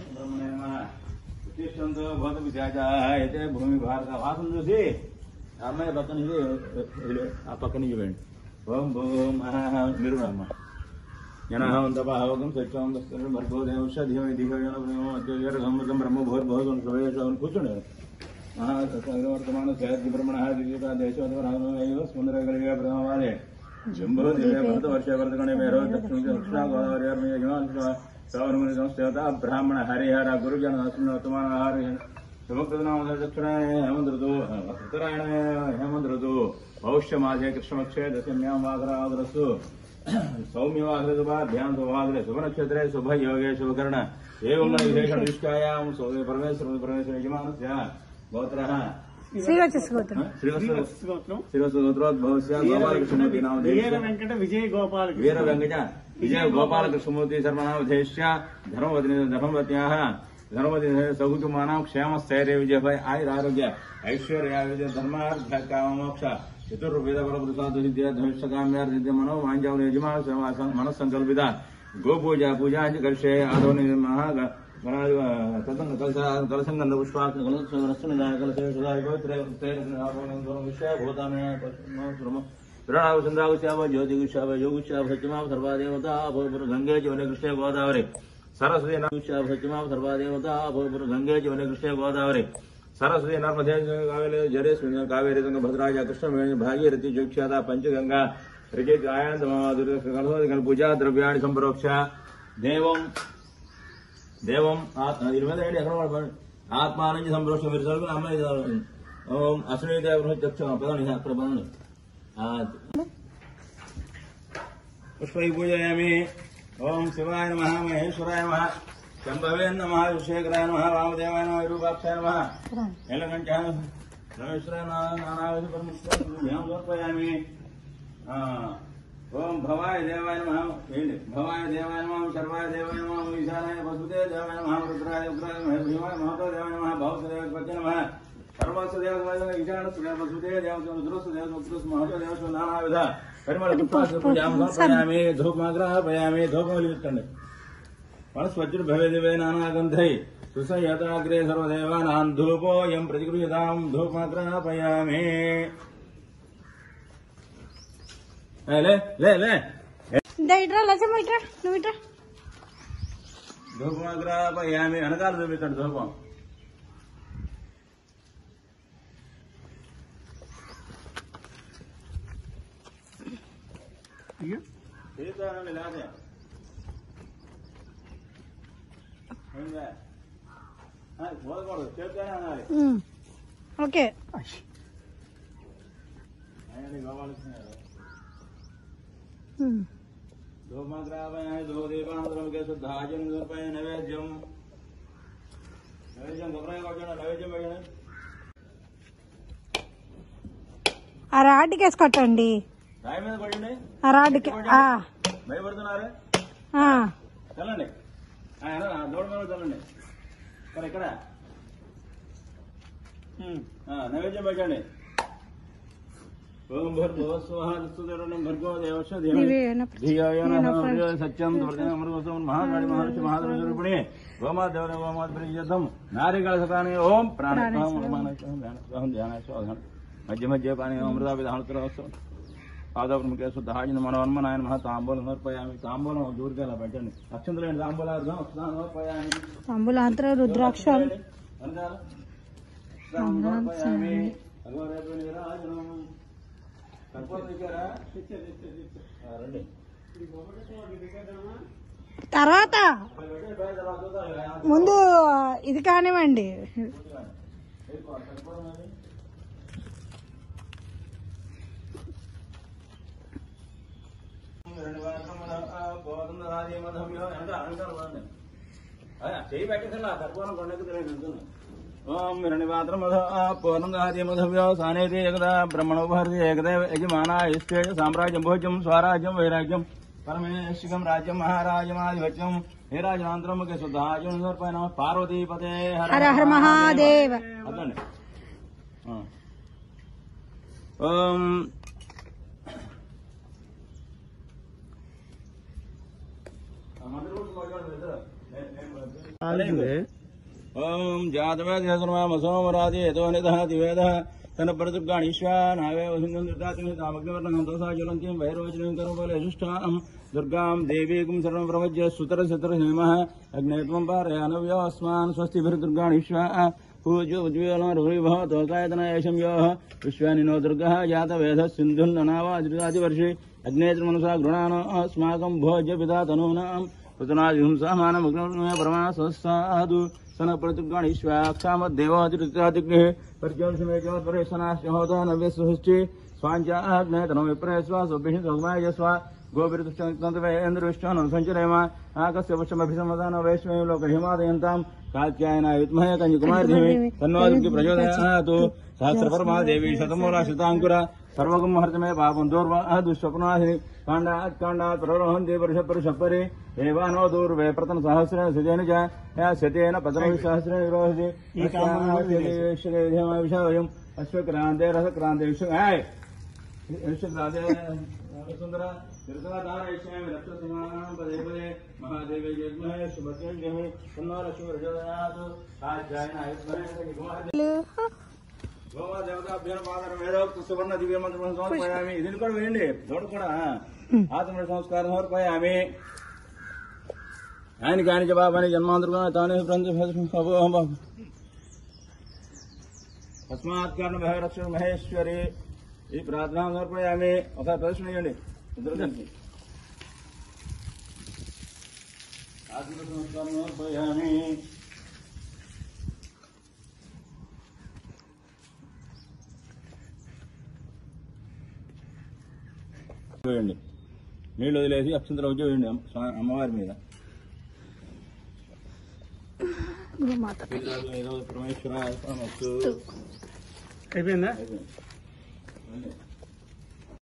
బ్రహ్మణే నమః ప్రతిష్టంతో భూత విద్యాచాయతే భూమి భారత వాసం చూసి ఆ అమ్మాయి పక్క నుంచి వెళ్ళు. ఆ పక్క నుంచి వెళ్ళండి ఓం భూం మహా మీరు కూడా అమ్మ జనహం తపహవకం సత్యం భర్గో దేవశ ధీమై దివ్యం బ్రహ్మ భోర్ భోగం సువేశం కూర్చోండి మహావర్తమాన శాంతి బ్రహ్మణ దివ్యత దేశోత్తరాగ సుందర కలిగ బ్రహ్మవాదే జంబో దివ్య భరత వర్ష భరతగణే మేరో దక్షిణ దక్షిణ గోదావరి అర్మయ సౌరముని సంస్థ బ్రాహ్మణ హరిహర గురుజన అసునతమాన హరి సుముక్తనామ దక్షిణాయ హేమంత ఋతు ఉత్తరాయణ హేమంత ఋతు భవిష్య మాసే కృష్ణపక్షే దశమ్యాం వాగరాగ్రస్సు సౌమ్యవాగ్ర శుభాభ్యాం శుభాగ్రే శుభ నక్షత్రే శుభ యోగే శుభకరణ ఏం విశేషణ నిష్కాయాం సౌమ్య పరమేశ్వర పరమేశ్వర యజమానస్య గోత్ర శ్రీవచస్ గోత్రం శ్రీవత్సోత్రోద్భవస్య గోపాలకృష్ణమూర్తి వీర నామధేయ వెంకట విజయ గోపాల వీర వెంకట విజయ గోపాలకృష్ణమూర్తి శర్మనామధేశ్య ధర్మవతి ధర్మవత్యాः ధర్మవతి సౌకుమానం క్షేమస్థైర్య విజయపై ఆయుర ఆరోగ్య ఐశ్వర్య విజయ ధర్మార్థ కామోక్ష చతుర్వేద బలపురుషాదు విద్య ధనుష్కామ్యార్థ మనో వాంఛావుని యజమాన మనస్సంకల్పిత గోపూజ పూజా కర్షే ఆదోని మహా తతంగ కలశ కలసంగంధ పుష్పాక్ష కలశ విషయ భూతామే ప్రణామ చంద్రాగుశ్యామ జ్యోతిగుశ్యామ యోగుశ్యామ సత్యమావ సర్వాదేవత భోపుర గంగే చవన కృష్ణ గోదావరి సరస్వతి నాగుశ్యామ సత్యమావ సర్వాదేవత భోపుర గంగే చవన కృష్ణ గోదావరి సరస్వతి నర్మదే కావేరి జరే స్మిన్ కావేరి గంగ భద్రాజ కృష్ణ భాగీరథి జోక్షాద పంచగంగా రిజిత్ ఆయాంత దుర్గ గణపతి పూజా ద్రవ్యాన్ని సంప్రోక్ష దేవం దేవం ఆత్మ ఇరవై ఏడు ఎక్కడ పడపండి ఆత్మానంచి సంప్రోక్ష మీరు చదువుకుని అమ్మాయి చదవండి. ఓం అశ్విని దేవ చక్ష పదండి అక్కడ పదండి పుష్పై పూజయామి ఓం శివాయ నమ మహేశ్వరాయ నమ శంభవే నమ విశ్వేకరాయ నమ వామదేవాయ నమ విరూపాక్షాయ నమ నీలకంఠాయ రమేశ్వరాయ నానావిధ పరమేశ్వరం సమర్పయామి ఆ, ఓం భవాయ దేవాయ నమ ఏంటి భవాయ దేవాయ నమ సర్వాయ దేవాయ నమ ఈశానాయ వసుదే దేవాయ నమ రుద్రాయ ఉగ్రాయ నమ భీమాయ మహతో దేవాయ నమ భవత దేవ పచ్చ నమ సర్వస్వ దేవ ఈశాన వసుదే దేవ రుద్రస్వ దేవ రుద్రస్వ మహతో దేవ నానావిధ పరిమళ పుష్పామి సమర్పయామి ధూపమాగ్రహపయామి ధూపం వెలిగించండి మనస్వజ్ర భవేదివే నానాగంధై సుసయతాగ్రే సర్వదేవానాం ధూపోయం ప్రతిగృహ్యతాం ధూపమాగ్రహపయామి ఏ, లే లే లే ఇందా ఇట్రా లచ్చమ్మ ఇట్రా నువ్వు ఇట్రా ధూపమాగ్రహపయామి వెనకాల చూపించండి ధూపం చేస్తానండి లేదే ఏంగా? ఆ, పోదకూడదు చేస్తానే అనాలి ఉమ్. ఓకే ఆయనని కావాల్సిన ఉమ్. ధూమగ్రాపయామి ధూమదీపానంతరముకే శుద్ధాజం సమర్పయ నైవేద్యం నైవేద్యం గొప్పగా కొట్టండి నైవేద్యం పెట్టండి ఆ రాడ్కి వేసి కొట్టండి రాయి మీద కొట్టండి ఆ రాడ్కి ఆ, భయపడుతున్నారు ఆ. చల్లండి ఆయన దూడ మీద చల్లండి ఇక్కడ ఇక్కడ ఆ, నైవేద్యం పెట్టండి ఓం భర్గో స్వహం భర్గో దేవశ దివ్యేన ధియాయ సత్యం అమృతం మహాకాళి మహర్షి మహాద్రూపిణి గోమా దేవన గోమా ప్రియతం నారికళ సతాని ఓం ప్రాణాయామం ధ్యాన మధ్య మధ్య పాని అమృతా విధానోత్సవం పాదముఖే శుద్ధాజన మనోన్మనాయన మహా తాంబూలం సమర్పయామి తాంబూలం దూరిగా అలా పెట్టండి అక్షంతలేండి తాంబూలార్థం సమర్పయామి తంబులాంతర రుద్రాక్షం వెనకాల సమర్పయామి భగవద్గీత నిరాజనం కర్పూరం తెచ్చారా ఆ, రండి తర్వాత పెట్టండి, బయట తర్వాత చూద్దాం. ముందు ఇది కానివ్వండి కర్పూరం అది. రెండు వారముల ఆ బోధనాది మధమ్యో అంటే అలంకారం వాడండి. అదే, చెయ్యి పెట్టకల్లా కర్పూరం కొండకు తిరిగి ఓం రెండు మాత్రం పూర్ణాది మధవ్యో సానేతి ఏకదా బ్రహ్మణో భారతి ఏకదే యజమానా ఇష్టే సామ్రాజ్యం భోజ్యం స్వరాజ్యం వైరాగ్యం పరమేశ్వరం రాజ్యం మహారాజమాధిపత్యం హే రాజనాంతరం శుద్ధాజం సమర్పణ పార్వతీపతే హర హర మహాదేవ అదండి ఆ. ఓం ఆ మంత్రి కూడా మాట్లాడండి ఇద్దరు. నేను- నేను ఓం జాతవేదమసోమరాది యతో నిదహతి వేద తన ప్రదుర్గాణీశ్వా నావే వసింగం దుర్గాతిని తామగ్నివర్ణం దోసా జ్వలంతిం వైరోచనం కరుబలేషుష్టాం దుర్గాం దేవీకం సర్వం ప్రవజ్య సుతర సుతర హేమ అగ్నేత్వం పారయానవ్యోస్మాన్ స్వస్తిభిర్దుర్గాణీశ్వా పూజ్య ఉజ్వలమరుభవతోకాయతనయేషం యో విశ్వాని నో దుర్గः జాతవేద సింధున్ననావాదివర్షే అగ్నేత్రమనసా గృణానో అస్మాకం భోజ్య పితా తనూనాం ఋతునాదిహంసామానమగ్నమే పరమా సంస్థాదు సన ప్రతిగణీశ్వాక్షామద్దేవాదిరుత్యాదిగ్నే పరిచోంశమే పరేశనాశ్చహోతో నవ్యస్వహృష్టి స్వాంచాగ్నేతనం విప్రే స్వ స్వభిషి సౌమాయ స్వ గోభిరుతుష్టంతవేంద్ర విష్ణు సంచరేమ ఆకస్య పుష్పమభిసమదాన వైష్ణవం లోక హిమాదయంతాం కాత్యాయన విద్మహే కన్యకుమారి దేవి తన్నోదికి ప్రచోదయాతు సహస్రపరమా దేవి శతమూల శతాంకుర సర్వగం హర్తమే పాపం దూర్వ దుష్స్వప్నాశిని కాండాత్ కాండాత్ ప్రరోహంతి పరుష పరుష పరి ఏవానో దూర్వే ప్రతన సహస్రేణ శతేన చ యా శతేన పతన సహస్రేణ విరోహసి విషయం అశ్వక్రాంతే రసక్రాంతే విశ్వ విశ్వక్రాంతే సుందర ధృతధారయిష్యామి రక్తసమానం పదే పదే మహాదేవి జగ్మహే శుభకేంద్రమే తన్నో లక్ష్మీ ప్రచోదయాతు కాత్యాయన విద్మహే కుమారి వేదోక్త సువర్ణ దివ్య మంత్రం సమర్పయామి ఇది కూడా వేయండి తోడు కూడా ఆత్మ సంస్కారం సమర్పయామి ఆయన కాని బాబాని జన్మాంతరుగా తానే తస్మాత్ కారణ భయరక్ష మహేశ్వరి ఈ ప్రార్థన సమర్పయామి ఒక ప్రదర్శన చేయండి ఇద్దరు కలిసి ఆత్మ సంస్కారం సమర్పయామి వేయండి నీళ్ళు వదిలేసి అక్షంతరం వచ్చి వేయండి అమ్మ- స్వా- అమ్మవారి మీద గోమాత ఏదో పరమేశ్వర అయిపోయిందా అయిపోయింది.